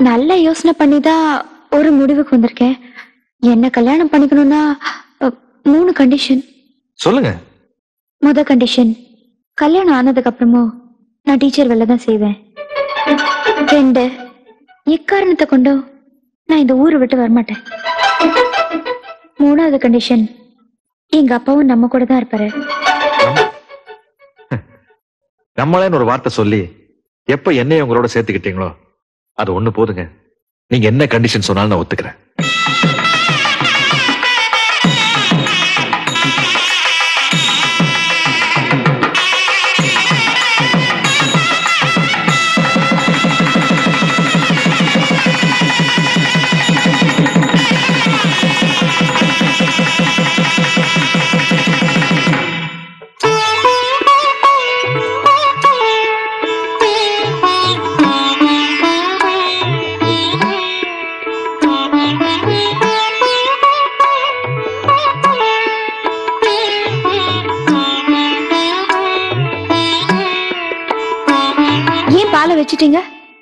நல்ல யோசனை பண்ணி தான் ஒரு முடிவுக்கு வந்திருக்கேன் என்ன கல்யாணம் பண்ணிக்கணும்னா அ, மூணு கண்டிஷன் சொல்லுங்க முத கண்டிஷன் கல்யாணம் ஆனதுக்கு அப்புறமும் நான் டீச்சர் வேலை தான் செய்வேன் ரெண்டு எக்காரணத்தை கொண்டும் நான் இந்த ஊரை விட்டு வரமாட்டேன் மூணாவது கண்டிஷன் எங்க அப்பாவும் நம்ம கூட தான் இருப்பாரு நம்மளேன்னு ஒரு வார்த்தை சொல்லி எப்ப என்னைய உங்களோட சேர்த்துக்கிட்டீங்களோ அது ஒண்ணு போதுங்க நீங்க என்ன கண்டிஷன் சொன்னாலும் நான் ஒத்துக்கிறேன் ஏன் பாலை வச்சிட்டீங்க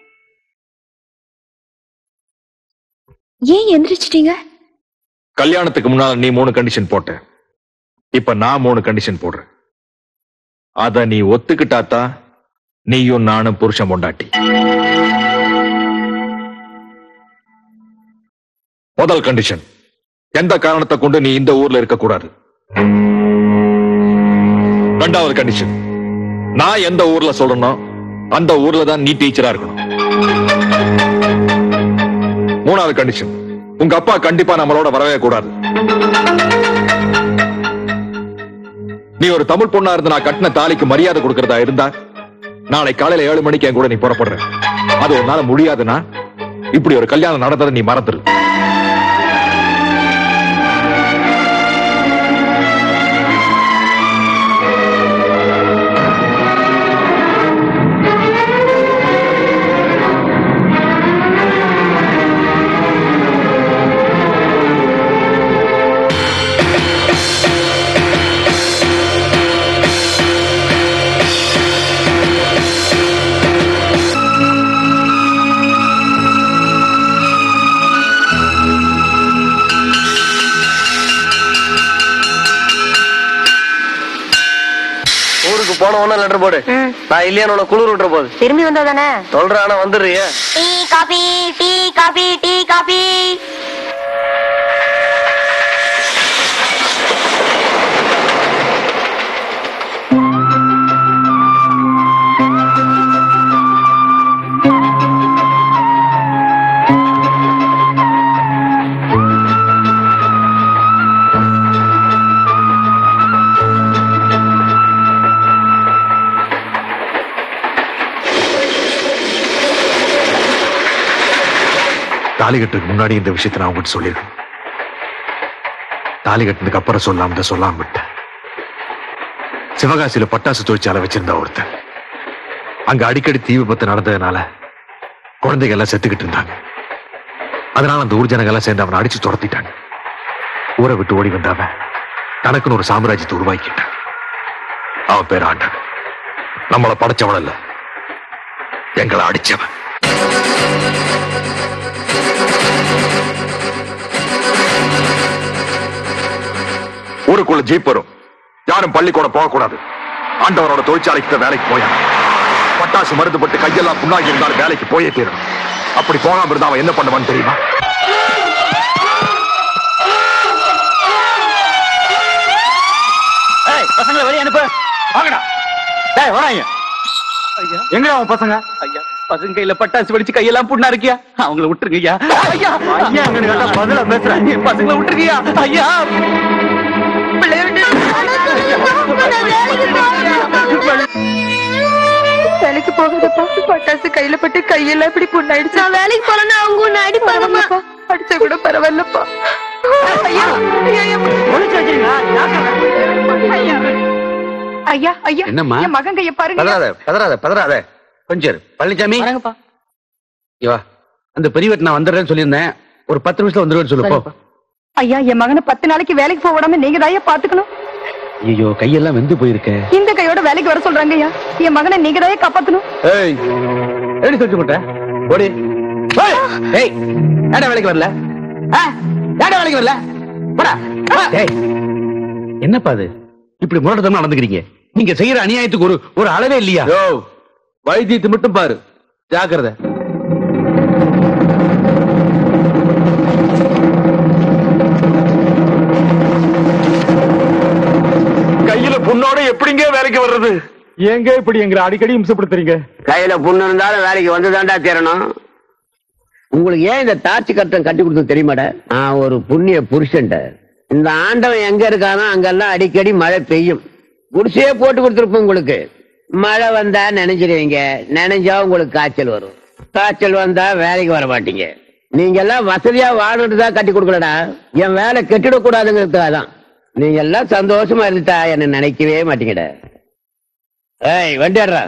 ஏன் எந்திரிச்சிட்டீங்க கல்யாணத்துக்கு முன்னால நீ மூணு கண்டிஷன் போட்ட இப்ப நான் மூணு கண்டிஷன் போடுறேன் அத நீ ஒத்துக்கிட்டாத்தா நீயும் நானும் புருஷன் பொண்டாட்டி முதல் கண்டிஷன் எந்த காரணத்தை கொண்டு நீ இந்த ஊர்ல இருக்க கூடாது ரெண்டாவது கண்டிஷன் நான் எந்த ஊர்ல சொல்றேனோ அந்த ஊர்ல தான் நீ டீச்சரா இருக்கணும் மூணாவது கண்டிஷன் உங்க அப்பா கண்டிப்பா நம்மளோட வரவே கூடாது நீ ஒரு தமிழ் பொண்ணா இருந்து நான் கட்டின தாலிக்கு மரியாதை கொடுக்கறதா இருந்தா நாளை காலையில ஏழு மணிக்கு என் கூட நீ புறப்படுற அது உன்னால முடியாதுன்னா இப்படி ஒரு கல்யாணம் நடந்ததை நீ மறந்துரு ஊருக்கு போன உடனே லெட்டர் போடு நான் இல்லையா உன குளிர் விட்டுற போகுது திரும்பி வந்தா தானே சொல்றேன் ஆனா வந்துடுறிய tea coffee tea coffee tea coffee தாலி கட்டுறதுக்கு முன்னாடி இந்த விஷயத்தை நான் உங்ககிட்ட சொல்லியிருக்கேன் தாலி கட்டினதுக்கு அப்புறம் சொல்லாம தான் சொல்லாம விட்டேன் சிவகாசியில பட்டாசு தொழிற்சாலை வச்சிருந்தா ஒருத்தன் அங்க அடிக்கடி தீ விபத்து நடந்ததுனால குழந்தைங்க எல்லாம் செத்துக்கிட்டு இருந்தாங்க அதனால அந்த ஊர் ஜனங்க எல்லாம் சேர்ந்து அவனை அடிச்சு துரத்திட்டாங்க ஊரை விட்டு ஓடி வந்தாவன் தனக்குன்னு ஒரு சாம்ராஜ்யத்தை உருவாக்கிட்டான் அவன் பேர் ஆண்டான் நம்மளை படைச்சவன் இல்ல எங்களை அடிச்சவன் ஊருக்குள்ள ஜீப் வரும் யாரும் பள்ளிக்கூடம் போகக்கூடாது ஆண்டவனோட தொழிற்சாலைக்கு தான் வேலைக்கு போயான் பட்டாசு மருந்து பட்டு கையெல்லாம் புண்ணாகி இருந்தாலும் வேலைக்கு போயே தீரணும் அப்படி போகாம இருந்தா அவன் என்ன பண்ணுவான்னு தெரியுமா பசங்களை வெளியே அனுப்பு வாங்கடா டேய் வராங்க எங்க அவன் பசங்க ஐயா பசங்க கையில பட்டாசு வெடிச்சு கையெல்லாம் புண்ணா இருக்கியா அவங்கள விட்டுருங்க ஐயா ஐயா ஐயா அங்க கேட்டா பதிலா பேசுறேன் என் பசங்களை விட்டுருக்கியா ஐயா வேலைக்கு போகாதப்பா பட்டாசு கையில பட்டு கையெல்லாம் இப்படி புண்ணாயிடுச்சு நான் வேலைக்கு போறேன்னா அவங்க ஒண்ணு அடிப்பாங்கப்பா அடிச்சா கூட பரவாயில்லப்பா ஐயா ஐயா, ஐயா, ஒளிச்சு வச்சிருங்க ஐயா ஐயா ஐயா என்னம்மா? என் மகன் கைய பாருங்க பதறாத பதறாத பதறாத கொஞ்சம் இரு. பழனிசாமி வணங்கப்பா இங்க வா அந்த பெரியவர்கிட்ட நான் வந்துடுறேன்னு சொல்லியிருந்தேன் ஒரு பத்து நிமிஷத்துல வந்துருவேன்னு சொல்லு போ ஐயா என் மகனை பத்து நாளைக்கு வேலைக்கு போக விடாம நீங்க தான் பாத்துக்கணும் ஐயோ கையெல்லாம் வெந்து போயிருக்க இந்த கையோட வேலைக்கு வர சொல்றாங்க ஐயா என் மகனை நீங்க தான் காப்பாத்தணும் ஏய் எப்படி சொல்லி போட்ட ஓடி ஏய் ஏடா வேலைக்கு வரல ஆ? ஏடா வேலைக்கு வரல போடா போ. ஏய் என்னப்பா அது இப்படி முரட்டத்தனமா நடந்துக்கிறீங்க நீங்க செய்யற அநியாயத்துக்கு ஒரு ஒரு அளவே இல்லையா யோ வைத்தியத்தை மட்டும் பாரு ஜாக்கிரதை கையில புண்ணோட எப்படிங்க வேலைக்கு வர்றது ஏங்க இப்படி எங்களை அடிக்கடி இம்சப்படுத்துறீங்க கையில புண்ணு இருந்தாலும் வேலைக்கு வந்துதான்டா தேரணும் உங்களுக்கு ஏன் இந்த டார்ச் கட்டம் கட்டி கொடுத்தது தெரியுமாடா நான் ஒரு புண்ணிய புருஷன்ட இந்த ஆண்டவன் எங்க இருக்கானோ அங்கெல்லாம் அடிக்கடி மழை பெய்யும் குடிசையே போட்டு கொடுத்துருப்போம் உங்களுக்கு மழை வந்தா நினைஞ்சிருவீங்க நினைஞ்சா உங்களுக்கு காய்ச்சல் வரும் காய்ச்சல் வந்தா வேலைக்கு வர மாட்டீங்க நீங்க எல்லாம் வசதியா வாழணுட்டு தான் கட்டி கொடுக்கலடா என் வேலை கெட்டிடக் கூடாதுங்கிறதுக்காக தான் நீங்க எல்லாம் சந்தோஷமா இருந்துட்டா என்ன நினைக்கவே மாட்டீங்கடா ஏய் வண்டியாடுறா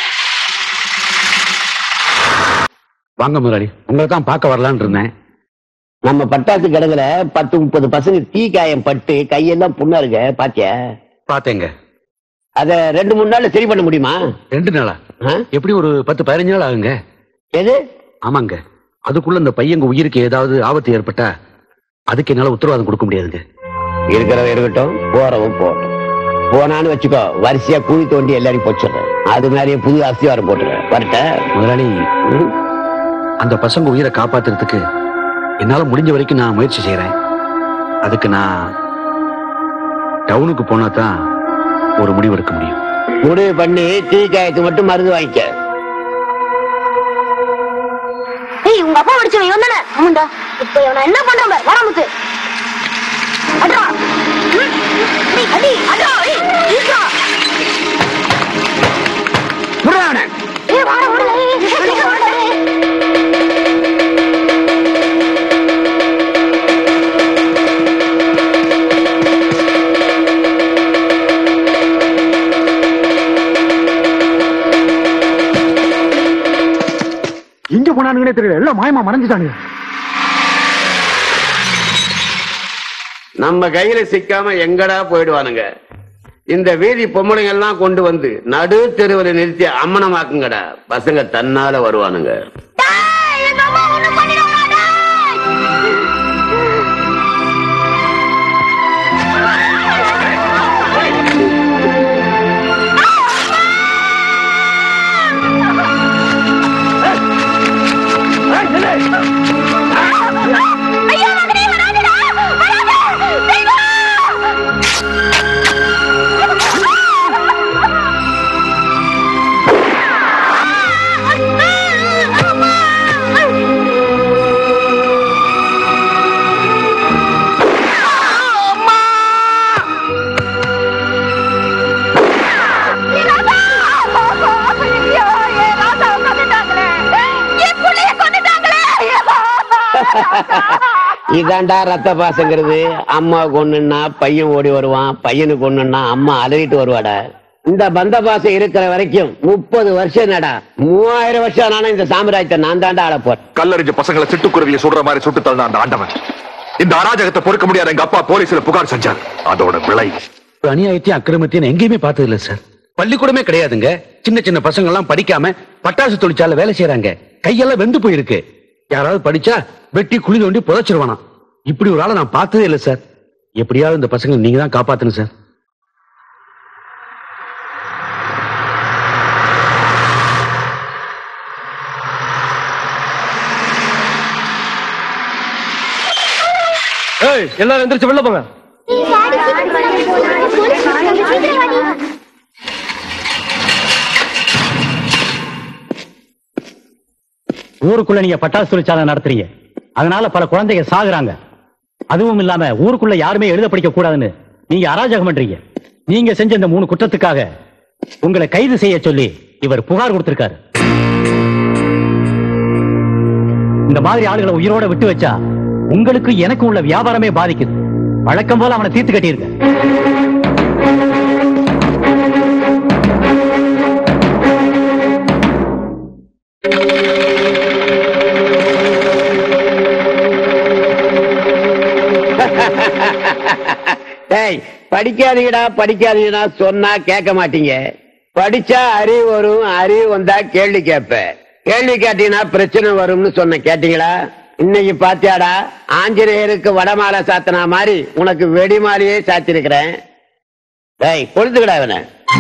வாங்க முதலாளி உங்களை தான் பார்க்க வரலான்னு இருந்தேன் நம்ம பட்டாசு கிடங்குல பத்து முப்பது பசங்க தீ காயம் பட்டு கையெல்லாம் புண்ணா இருக்க பாத்தியா பார்த்தேங்க அத ரெண்டு மூணு நாள்ல சரி பண்ண முடியுமா ரெண்டு நாளா ஆ? எப்படி ஒரு பத்து பதினஞ்சு நாள் ஆகுங்க எது ஆமாங்க அதுக்குள்ள இந்த பையங்க உயிருக்கு ஏதாவது ஆபத்து ஏற்பட்டா அதுக்கு என்னால உத்தரவாதம் கொடுக்க முடியாதுங்க இருக்கிறவன் இருக்கட்டும் போறவன் போகட்டும் போனான்னு வச்சுக்கோ வரிசையா குழி தோண்டி எல்லாரையும் போச்சிடுறேன் அது மாதிரியே புது அஸ்திவாரம் போட்டுறேன் வரட்ட முதலாளி அந்த பசங்க உயிரை காப்பாத்துறதுக்கு என்னால முடிஞ்ச வரைக்கும் நான் முயற்சி செய்யறேன் அதுக்கு நான் டவுனுக்கு போனா தான் ஒரு முடிவு எடுக்க முடியும் முடிவு பண்ணி தீ காயத்துக்கு மட்டும் மருந்து வாங்கிக்க ஏய் உங்க அப்பா படிச்சவன் இவன் தானே ஆமாண்டா இப்ப இவனை என்ன பண்றான் பாரு வராமுத்து அட்ரா ம், டேய், அடி அட்ரா ஏய் ஈஸ்வரா ஏய் வாடா வாடா ஏய், ஏய், வாடா, ஏய். எங்க போனானுங்கன்னே தெரியல எல்லாம் மாயமா மறைஞ்சிட்டானுங்க நம்ம கையில சிக்காம எங்கடா போயிடுவானுங்க இந்த வீதி பொம்பளைங்க எல்லாம் கொண்டு வந்து நடு தெருவில் நிறுத்தி அம்மனமாக்குங்கடா பசங்க தன்னால வருவானுங்க டேய், எங்க அம்மா ஒண்ணும் பண்ணிடாதடா, டேய். ஐயா, மகனே, வராதடா, வராத, தெய்வா! இதாண்டா ரத்த பாசங்கிறது அம்மா கொன்னுன்னா பையன் ஓடி வருவான் பையனுக்கு ஒண்ணுன்னா அம்மா அலறிட்டு வருவாடா இந்த பந்த பாசம் இருக்கிற வரைக்கும் முப்பது வருஷம் நடா மூவாயிரம் வருஷம் நானும் இந்த சாம்ராஜ்யத்தை நான் தாண்டா ஆள போறேன் கல்லறிஞ்ச பசங்களை சிட்டுக்குருவியை சுடுற மாதிரி சுட்டு தள்ளின அந்த ஆண்டவன் இந்த அராஜகத்தை பொறுக்க முடியாத எங்க அப்பா போலீஸ்ல புகார் செஞ்சார் அதோட விளை ஒரு அநியாயத்தையும் அக்கிரமத்தையும் நான் எங்கேயுமே பார்த்தது இல்ல சார் பள்ளிக்கூடமே கிடையாதுங்க சின்ன சின்ன பசங்க எல்லாம் படிக்காம பட்டாசு தொழிற்சாலை வேலை செய்யறாங்க கையெல்லாம் வெந்து போயிருக்கு யாராவது படிச்சா வெட்டி குழி தோண்டி புதைச்சிருவானா இப்படி ஒரு ஆளை நான் பார்த்ததே இல்ல சார் எப்படியாவது இந்த பசங்களை நீங்க தான் காப்பாத்தணும் சார் ஏய் எல்லாரும் எந்திரிச்சு வெளில போங்க ஊருக்குள்ள நீங்க பட்டாசு தொழிற்சாலை நடத்துறீங்க அதனால பல குழந்தைங்க சாகுறாங்க அதுவும் இல்லாம ஊருக்குள்ள யாருமே எழுத படிக்க கூடாதுன்னு நீங்க அராஜகம் பண்றீங்க நீங்க செஞ்ச இந்த மூணு குற்றத்துக்காக உங்களை கைது செய்ய சொல்லி இவர் புகார் கொடுத்திருக்காரு இந்த மாதிரி ஆளுகளை உயிரோட விட்டு வச்சா உங்களுக்கு எனக்கு உள்ள வியாபாரமே பாதிக்குது வழக்கம் போல அவனை தீர்த்து கட்டியிருக்க டேய் படிக்காதீங்கடா படிக்காதீங்கடா சொன்னா கேட்க மாட்டீங்க படிச்சா அறிவு வரும் அறிவு வந்தா கேள்வி கேட்ப கேள்வி கேட்டீங்கன்னா பிரச்சனை வரும்னு சொன்ன கேட்டீங்களா இன்னைக்கு பாத்தியாடா ஆஞ்சநேயருக்கு வடமாலை சாத்தினா மாதிரி உனக்கு வெடிமாலையே சாத்திருக்கிறேன் டேய் கொளுத்துக்கடா இவனை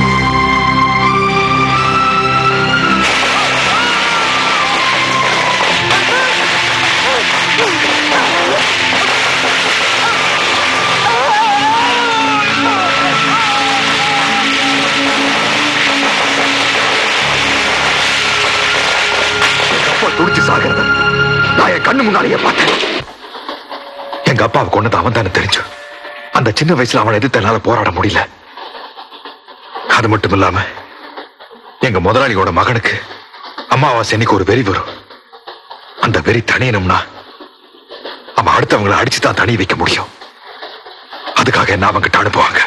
அப்பா துடிச்சு சாகிறத நான் என் கண்ணு முன்னாலேயே பார்த்தேன் எங்க அப்பாவை கொண்டது அவன் தானே தெரிஞ்சு அந்த சின்ன வயசுல அவனை எதிர்த்து என்னால போராட முடியல அது மட்டும் இல்லாம எங்க முதலாளியோட மகனுக்கு அம்மாவாசை அன்னைக்கு ஒரு வெறி வரும் அந்த வெறி தணியணும்னா அவன் அடுத்தவங்களை அடிச்சு தான் தனி வைக்க முடியும் அதுக்காக என்ன அவங்கிட்ட அனுப்புவாங்க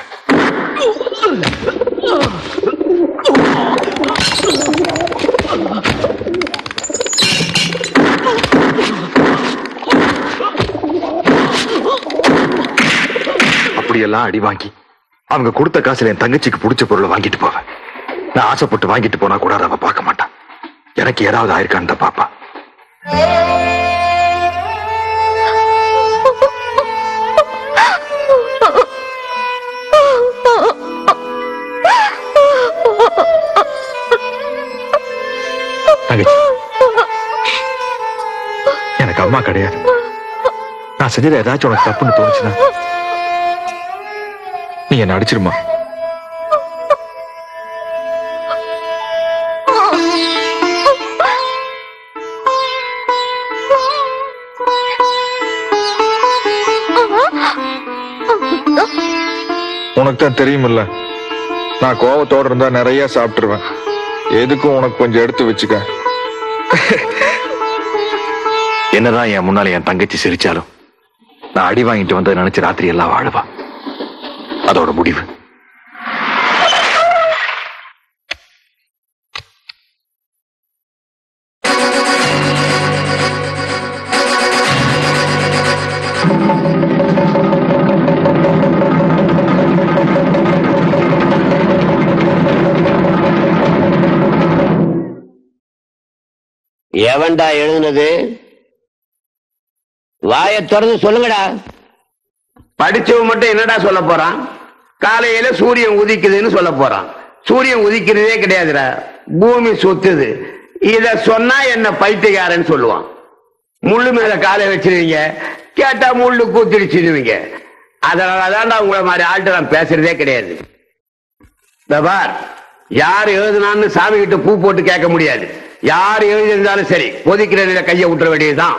அப்படியெல்லாம் அடி வாங்கி அவங்க கொடுத்த காசுல என் தங்கச்சிக்கு பிடிச்ச பொருளை வாங்கிட்டு போவேன் நான் ஆசைப்பட்டு வாங்கிட்டு போனா கூட அவ பார்க்க மாட்டான் எனக்கு ஏதாவது ஆயிருக்கான்னு தான் பாப்பா தங்கச்சி எனக்கு அம்மா கிடையாது நான் செஞ்சது ஏதாச்சும் உனக்கு தப்புன்னு தோணுச்சுன்னா நீ என்ன அடிச்சிருமா உனக்கு தான் தெரியுமில்ல நான் கோவத்தோட இருந்தா நிறைய சாப்பிட்டுருவேன் எதுக்கும் உனக்கு கொஞ்சம் எடுத்து வச்சுக்க என்னதான் என் முன்னால என் தங்கச்சி சிரிச்சாலும் நான் அடி வாங்கிட்டு வந்ததை நினைச்சு ராத்திரி எல்லாம் வாழுவா அதோட முடிவு எவன்டா எழுதுனது வாயை திறந்து சொல்லுங்கடா படிச்சவன் மட்டும் என்னடா சொல்ல போறான் காலையில சூரியன் உதிக்குதுன்னு சொல்ல போறான் சூரியன் உதிக்கிறதே கிடையாதுடா பூமி சுத்துது இத சொன்னா என்ன பைத்தியக்காரன்னு சொல்லுவான் முள்ளு மேல காலை வச்சிருவீங்க கேட்டா முள்ளு கூத்திடுச்சிருவீங்க அதனாலதான் உங்களை மாதிரி ஆள்கிட்ட நான் பேசுறதே கிடையாது இந்த பார் யார் எழுதுனான்னு சாமி கிட்ட பூ போட்டு கேட்க முடியாது யார் எழுதியிருந்தாலும் சரி கொதிக்கிற நிலையில கையை விட்டுற வேண்டியதுதான்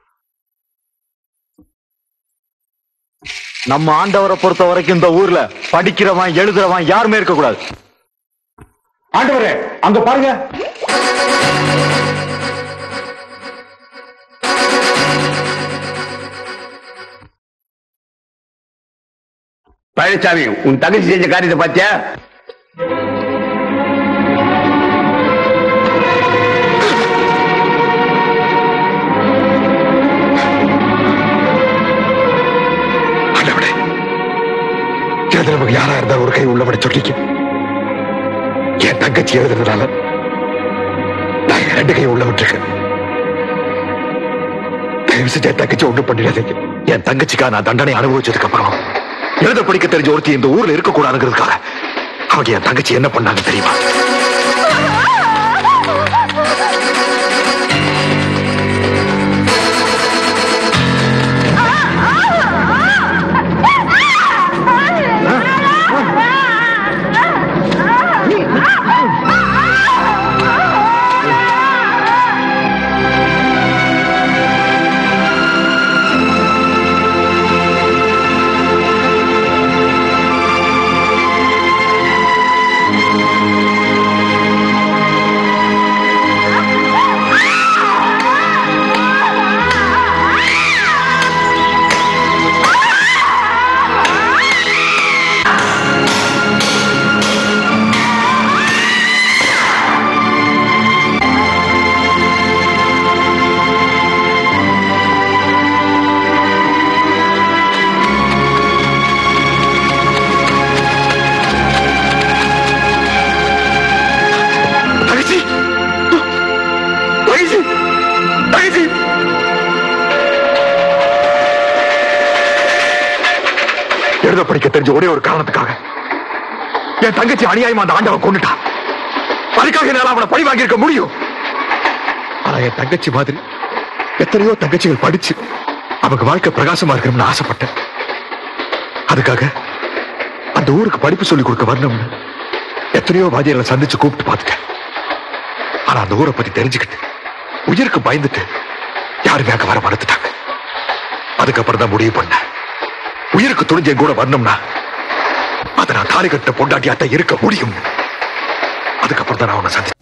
நம்ம ஆண்டவரை பொறுத்த வரைக்கும் இந்த ஊர்ல படிக்கிறவன் எழுதுறவன் யாருமே இருக்க கூடாது ஆண்டவரே அங்க பாருங்க பழனிசாமி உன் தங்கச்சி செஞ்ச காரியத்தை பார்த்தியா ஆண்டவனே எழுதுறவங்க யாரா இருந்தாலும் ஒரு கை உள்ளவனை சொல்லிக்க என் தங்கச்சி எழுதுறதுனால நான் என் ரெண்டு கை உள்ள விட்டுருக்கேன் தயவு செஞ்சு என் தங்கச்சி ஒண்ணும் பண்ணிடாதீங்க என் தங்கச்சிக்காக நான் தண்டனை அனுபவிச்சதுக்கு அப்புறம் எழுத படிக்க தெரிஞ்ச ஒருத்தி இந்த ஊர்ல இருக்க கூடாதுங்கிறதுக்காக அவங்க என் தங்கச்சி என்ன பண்ணாங்க தெரியுமா படிக்க தெரிஞ்ச ஒரே ஒரு காரணத்துக்காக என் தங்கச்சி அநியாயமா அந்த ஆண்டவன் கொண்டுட்டான் அதுக்காக என்னால அவனை பழி வாங்கியிருக்க முடியும் ஆனா என் தங்கச்சி மாதிரி எத்தனையோ தங்கச்சிகள் படிச்சு அவங்க வாழ்க்கை பிரகாசமா இருக்கணும்னு ஆசைப்பட்டேன் அதுக்காக அந்த ஊருக்கு படிப்பு சொல்லி கொடுக்க வரணும்னு எத்தனையோ வாதியர்களை சந்திச்சு கூப்பிட்டு பார்த்துட்டேன் ஆனா அந்த ஊரை பத்தி தெரிஞ்சுக்கிட்டு உயிருக்கு பயந்துட்டு யாருமே அங்க வர மறுத்துட்டாங்க அதுக்கப்புறம் தான் முடிவு பண்ணேன் உயிருக்கு துணிஞ்சு என் கூட வரணும்னா அதை நான் தாலி கட்ட பொண்டாட்டியாத்தான் இருக்க முடியும் அதுக்கப்புறம் தான் நான் அவனை சந்திச்சேன்